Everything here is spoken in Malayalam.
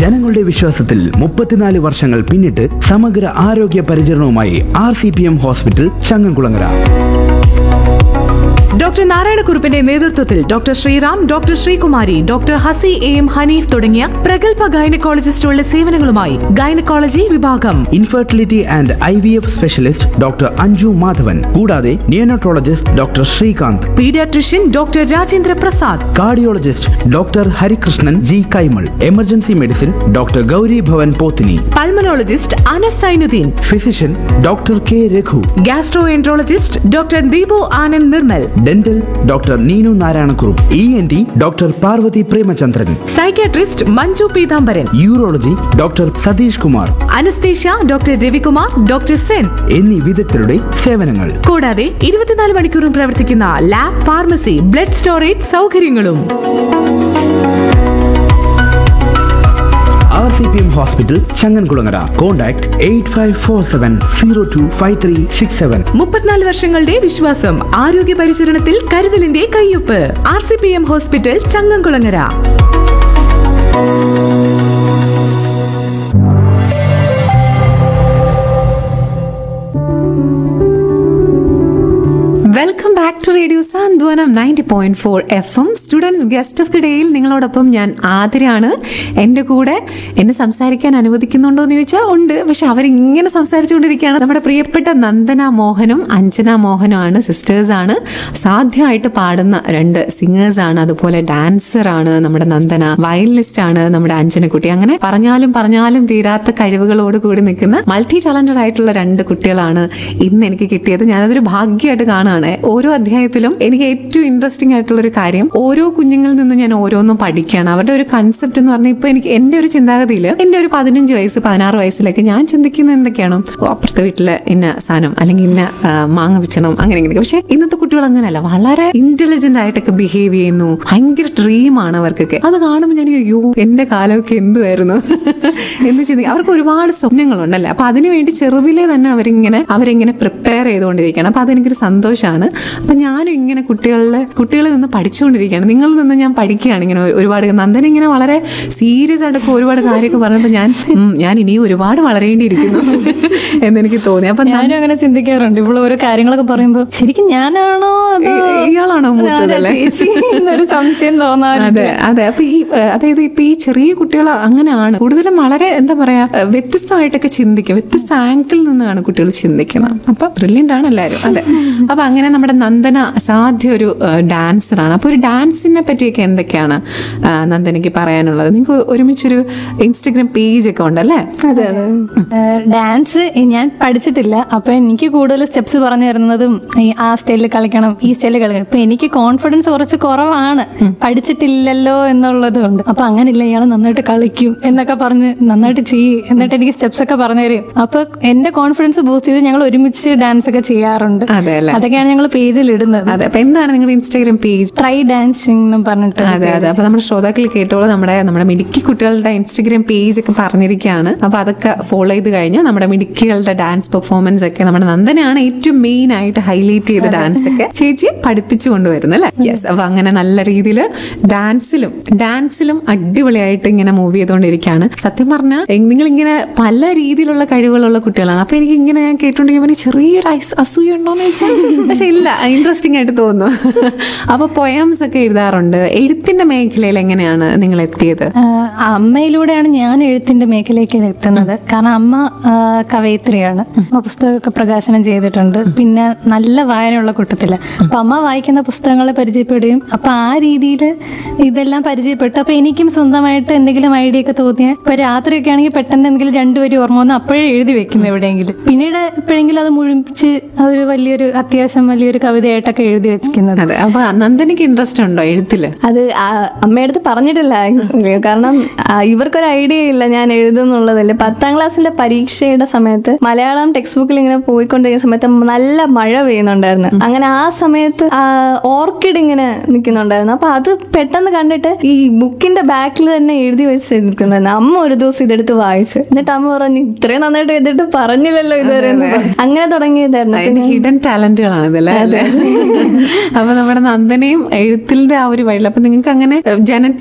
ജനങ്ങളുടെ വിശ്വാസത്തിൽ മുപ്പത്തിനാല് വർഷങ്ങൾ പിന്നിട്ട് സമഗ്ര ആരോഗ്യ പരിചരണവുമായി R C P M hospital Changamkulangara doctor നാരായണക്കുറുപ്പിന്റെ നേതൃത്വത്തിൽ doctor Sreeram doctor Sreekumari doctor Hasi A M Hanif തുടങ്ങിയ പ്രഗത്ഭ ഗൈനക്കോളജിസ്റ്റുകളുടെ സേവനങ്ങളുമായി ഗൈനക്കോളജി വിഭാഗം infertility and I V F specialist doctor Anju Madhavan കൂടാതെ neonatologist doctor Srikanth paediatrician doctor Rajendra Prasad cardiologist doctor Harikrishnan G Kaimal emergency medicine doctor Gauri Bhavan Pothini pulmonologist Anas Sainudheen physician doctor K Raghu gastroenterologist doctor Deepu Anand Nirmal dental doctor Neenu Narayanakurup E N T doctor Parvathy Premachandran psychiatrist Manju Peethambaran urology doctor Satheesh Kumar anaesthesia doctor Ravikumar doctor Sen എന്നീ വിദഗ്ധരുടെ സേവനങ്ങൾ കൂടാതെ ഇരുപത്തിനാല് മണിക്കൂറും പ്രവർത്തിക്കുന്ന ലാബ് ഫാർമസി ബ്ലഡ് സ്റ്റോറേജ് സൗകര്യങ്ങളും R C P M hospital Changankulangara contact eight five four seven zero two five three six seven മുപ്പത്തിനാല് വർഷങ്ങളുടെ വിശ്വാസം ആരോഗ്യ പരിചരണത്തിൽ കരുതലിന്റെ കയ്യൊപ്പ് R C P M hospital Changamkulangara welcome back to radio Santhwanam ninety point four F M students guest of the ഡേയിൽ നിങ്ങളോടൊപ്പം ഞാൻ ആതിരാണ് എൻ്റെ കൂടെ എന്നെ സംസാരിക്കാൻ അനുവദിക്കുന്നുണ്ടോ എന്ന് ചോദിച്ചാൽ ഉണ്ട് പക്ഷെ അവരിങ്ങനെ സംസാരിച്ചുകൊണ്ടിരിക്കുകയാണ് നമ്മുടെ പ്രിയപ്പെട്ട നന്ദന മോഹനും അഞ്ജന മോഹനുമാണ് സിസ്റ്റേഴ്സാണ് സാധ്യമായിട്ട് പാടുന്ന രണ്ട് സിംഗേഴ്സാണ് അതുപോലെ ഡാൻസറാണ് നമ്മുടെ നന്ദന വയലിനിസ്റ്റ് ആണ് നമ്മുടെ അഞ്ജനക്കുട്ടി അങ്ങനെ പറഞ്ഞാലും പറഞ്ഞാലും തീരാത്ത കഴിവുകളോട് കൂടി നിൽക്കുന്ന മൾട്ടി ടാലന്റഡ് ആയിട്ടുള്ള രണ്ട് കുട്ടികളാണ് ഇന്ന് എനിക്ക് കിട്ടിയത് ഞാനതൊരു ഭാഗ്യമായിട്ട് കാണുകയാണ് ഓരോ അധ്യായത്തിലും എനിക്ക് ഏറ്റവും ഇൻട്രസ്റ്റിംഗ് ആയിട്ടുള്ള ഒരു കാര്യം ഓരോ കുഞ്ഞുങ്ങളിൽ നിന്ന് ഞാൻ ഓരോന്നും പഠിക്കുകയാണ് അവരുടെ ഒരു കൺസെപ്റ്റ് എന്ന് പറഞ്ഞാൽ ഇപ്പൊ എനിക്ക് എന്റെ ഒരു ചിന്താഗതിയിൽ എന്റെ ഒരു പതിനഞ്ച് വയസ്സ് പതിനാറ് വയസ്സിലൊക്കെ ഞാൻ ചിന്തിക്കുന്നത് എന്തൊക്കെയാണ് ഓ, അപ്പുറത്തെ വീട്ടിലെ ഇന്ന സാധനം അല്ലെങ്കിൽ ഇന്ന ആ, മാങ്ങ വെച്ചണം അങ്ങനെ ഇങ്ങനെ പക്ഷെ ഇന്നത്തെ കുട്ടികൾ അങ്ങനെയല്ല വളരെ ഇന്റലിജന്റ് ആയിട്ടൊക്കെ ബിഹേവ് ചെയ്യുന്നു ഭയങ്കര ഡ്രീമാണ് അവർക്കൊക്കെ അത് കാണുമ്പോൾ ഞാൻ അയ്യോ എന്റെ കാലമൊക്കെ എന്തുമായിരുന്നു എന്ന് ചിന്തിക്കും അവർക്ക് ഒരുപാട് സ്വപ്നങ്ങളുണ്ടല്ലേ അപ്പൊ അതിനുവേണ്ടി ചെറുതിലെ തന്നെ അവരിങ്ങനെ അവരിങ്ങനെ പ്രിപ്പയർ ചെയ്തുകൊണ്ടിരിക്കുകയാണ് അപ്പൊ അതെനിക്കൊരു സന്തോഷമാണ് അപ്പൊ ഞാനും ഇങ്ങനെ കുട്ടികളിലെ കുട്ടികളിൽ നിന്ന് പഠിച്ചുകൊണ്ടിരിക്കുകയാണ് നിങ്ങളിൽ നിന്ന് ഞാൻ പഠിക്കുകയാണ് ഇങ്ങനെ ഒരുപാട് നന്ദന ഇങ്ങനെ വളരെ സീരിയസ് ആയിട്ടൊക്കെ ഒരുപാട് കാര്യമൊക്കെ പറഞ്ഞപ്പോൾ ഞാൻ ഉം, ഞാൻ ഇനിയും ഒരുപാട് വളരേണ്ടിയിരിക്കുന്നു എന്നെനിക്ക് തോന്നി അപ്പൊ ന- ഞാനും അങ്ങനെ ചിന്തിക്കാറുണ്ട് ഇപ്പോൾ ഓരോ കാര്യങ്ങളൊക്കെ പറയുമ്പോൾ ശരിക്കും ഞാനാണോ അതോ ഈ- ഇയാളാണോ മൂത്തതല്ലേ? ഞാനാ ചേച്ചി എന്നൊരു സംശയം തോന്നാറുണ്ട് അതെ അതെ അപ്പൊ ഈ ഏഹ്, അതായത് ഇപ്പൊ ഈ ചെറിയ കുട്ടികൾ അങ്ങനെയാണ് കൂടുതലും വളരെ എന്താ പറയാ ഏഹ്, വ്യത്യസ്തമായിട്ടൊക്കെ ചിന്തിക്കും വ്യത്യസ്ത ആംഗിളിൽ നിന്നാണ് കുട്ടികൾ ചിന്തിക്കുന്നത് അപ്പൊ ബ്രില്യൻ്റ് ആണ് എല്ലാവരും അതെ അപ്പൊ അങ്ങനെ നമ്മുടെ നന്ദന സാധ്യ ഒരു ഡാൻസറാണ് അപ്പൊ ഒരു ഡാൻസിനെ പറ്റിയൊക്കെ എന്തൊക്കെയാണ് ആ, നന്ദനയ്ക്ക് പറയാനുള്ളത് നിങ്ങൾക്ക് ഒരുമിച്ചൊരു ഇൻസ്റ്റഗ്രാം പേജ് ഒക്കെ ഉണ്ടല്ലേ അതെ അതെ ഡാൻസ് ഞാൻ പഠിച്ചിട്ടില്ല അപ്പൊ എനിക്ക് കൂടുതൽ സ്റ്റെപ്സ് പറഞ്ഞു തരുന്നതും ഈ ആ സ്റ്റൈലിൽ കളിക്കണം ഈ സ്റ്റൈലിൽ കളിക്കണം ഇപ്പൊ എനിക്ക് കോൺഫിഡൻസ് കുറച്ച് കുറവാണ് പഠിച്ചിട്ടില്ലല്ലോ എന്നുള്ളത് കൊണ്ട് അപ്പൊ അങ്ങനെയില്ല ഇയാൾ നന്നായിട്ട് കളിക്കും എന്നൊക്കെ പറഞ്ഞ് നന്നായിട്ട് ചെയ്യും എന്നിട്ട് എനിക്ക് സ്റ്റെപ്സ് ഒക്കെ പറഞ്ഞു തരും അപ്പൊ എന്റെ കോൺഫിഡൻസ് ബൂസ്റ്റ് ചെയ്ത് ഞങ്ങൾ ഒരുമിച്ച് ഡാൻസ് ഒക്കെ ചെയ്യാറുണ്ട് അതെ അല്ലേ അതൊക്കെയാണ് ഞങ്ങൾ പേജിൽ ഇടുന്നത് അതെ അപ്പൊ എന്താണ് നിങ്ങളുടെ ഇൻസ്റ്റാഗ്രാം പേജ് ട്രൈ ഡാൻസിങ് എന്നും പറഞ്ഞിട്ട് അതെ അതെ അപ്പൊ നമ്മുടെ ശ്രോതാക്കൾ കേട്ടോളൂ നമ്മുടെ നമ്മുടെ മിടുക്കി കുട്ടികളുടെ ഇൻസ്റ്റഗ്രാം പേജ് ഒക്കെ പറഞ്ഞിരിക്കുകയാണ് അപ്പൊ അതൊക്കെ ഫോളോ ചെയ്ത് കഴിഞ്ഞാൽ നമ്മുടെ മിടുക്കികളുടെ ഡാൻസ് പെർഫോമൻസ് ഒക്കെ നമ്മുടെ നന്ദനാണ് ഏറ്റവും മെയിൻ ആയിട്ട് ഹൈലൈറ്റ് ചെയ്ത ഡാൻസ് ഒക്കെ ചേച്ചി പഠിപ്പിച്ചു കൊണ്ടുവരുന്നത് അല്ലേ യെസ് അപ്പൊ അങ്ങനെ നല്ല രീതിയിൽ ഡാൻസിലും ഡാൻസിലും അടിപൊളിയായിട്ട് ഇങ്ങനെ മൂവ് ചെയ്തുകൊണ്ടിരിക്കുകയാണ് സത്യം പറഞ്ഞാൽ നിങ്ങൾ ഇങ്ങനെ പല രീതിയിലുള്ള കഴിവുകളുള്ള കുട്ടികളാണ് അപ്പൊ എനിക്ക് ഇങ്ങനെ ഞാൻ കേട്ടോണ്ടിരിക്കുമ്പോൾ എനിക്ക് ചെറിയൊരു ഐസ് അസൂയ ഉണ്ടോന്ന് ചോദിച്ചാൽ പക്ഷെ ഇല്ല ഇൻട്രസ്റ്റിംഗ് ആയിട്ട് തോന്നുന്നു അപ്പൊ പൊയംസ് ഒക്കെ എഴുതാറുണ്ട് എഴുത്തിന്റെ മേഖലയിൽ എങ്ങനെയാണ് നിങ്ങൾ എത്തിയത് ആഹ് അമ്മയിലൂടെയാണ് ഞാൻ എഴുത്തിന്റെ മേഖലയിലേക്ക് എത്തുന്നത് കാരണം അമ്മ ആഹ് കവയിത്രിയാണ് അമ്മ പുസ്തകമൊക്കെ പ്രകാശനം ചെയ്തിട്ടുണ്ട് പിന്നെ നല്ല വായനയുള്ള കൂട്ടത്തില് അപ്പൊ അമ്മ വായിക്കുന്ന പുസ്തകങ്ങളെ പരിചയപ്പെടുകയും അപ്പൊ ആ രീതിയിൽ ഇതെല്ലാം പരിചയപ്പെട്ടു അപ്പൊ എനിക്കും സ്വന്തമായിട്ട് എന്തെങ്കിലും ഐഡിയ ഒക്കെ തോന്നിയ ഇപ്പൊ രാത്രിയൊക്കെ ആണെങ്കിൽ പെട്ടെന്ന് എന്തെങ്കിലും രണ്ടുപേരും ഓർമ്മ വന്ന് അപ്പോഴേ എഴുതി വെക്കും എവിടെയെങ്കിലും പിന്നീട് എപ്പോഴെങ്കിലും അത് മുഴുമിച്ച് അതൊരു വലിയൊരു അത്യാവശ്യം വലിയൊരു കവിതയായിട്ടൊക്കെ എഴുതി വെക്കുന്നത് അതെ അപ്പൊ നന്ദനക്ക് ഇൻട്രസ്റ്റ് ഉണ്ടോ എഴുത്തില് അത് ആ അമ്മയടുത്ത് പറഞ്ഞിട്ടില്ല actually. കാരണം ആ, ഇവർക്കൊരു ഐഡിയ ഇല്ല ഞാൻ എഴുതുന്നുള്ളതല്ലേ പത്താം ക്ലാസ്സിലെ പരീക്ഷയുടെ സമയത്ത് മലയാളം ടെക്സ്റ്റ് ബുക്കിൽ ഇങ്ങനെ പോയിക്കൊണ്ടിരിക്കുന്ന സമയത്ത് നല്ല മഴ പെയ്യുന്നുണ്ടായിരുന്നു അങ്ങനെ ആ സമയത്ത് ഓർക്കിഡ് ഇങ്ങനെ നിൽക്കുന്നുണ്ടായിരുന്നു അപ്പൊ അത് പെട്ടെന്ന് കണ്ടിട്ട് ഈ ബുക്കിന്റെ ബാക്കിൽ തന്നെ എഴുതി വെച്ച് നിൽക്കുന്നുണ്ടായിരുന്നു അമ്മ ഒരു ദിവസം ഇതെടുത്ത് വായിച്ചു എന്നിട്ട് അമ്മ പറഞ്ഞു ഇത്രയും നന്നായിട്ട് എഴുതിട്ട് പറഞ്ഞില്ലല്ലോ ഇതുവരെ എന്ന് പറഞ്ഞു. അങ്ങനെ തുടങ്ങിയതായിരുന്നു അതിന്റെ ഹിഡൻ ടാലന്റുകളാണ് ഇതല്ലേ അല്ലേ അപ്പൊ നമ്മുടെ നന്ദനയും എഴുത്തിന്റെ ആ ഒരു വഴിയിൽ അപ്പൊ നിങ്ങൾക്ക് അങ്ങനെ ജനറ്റിക്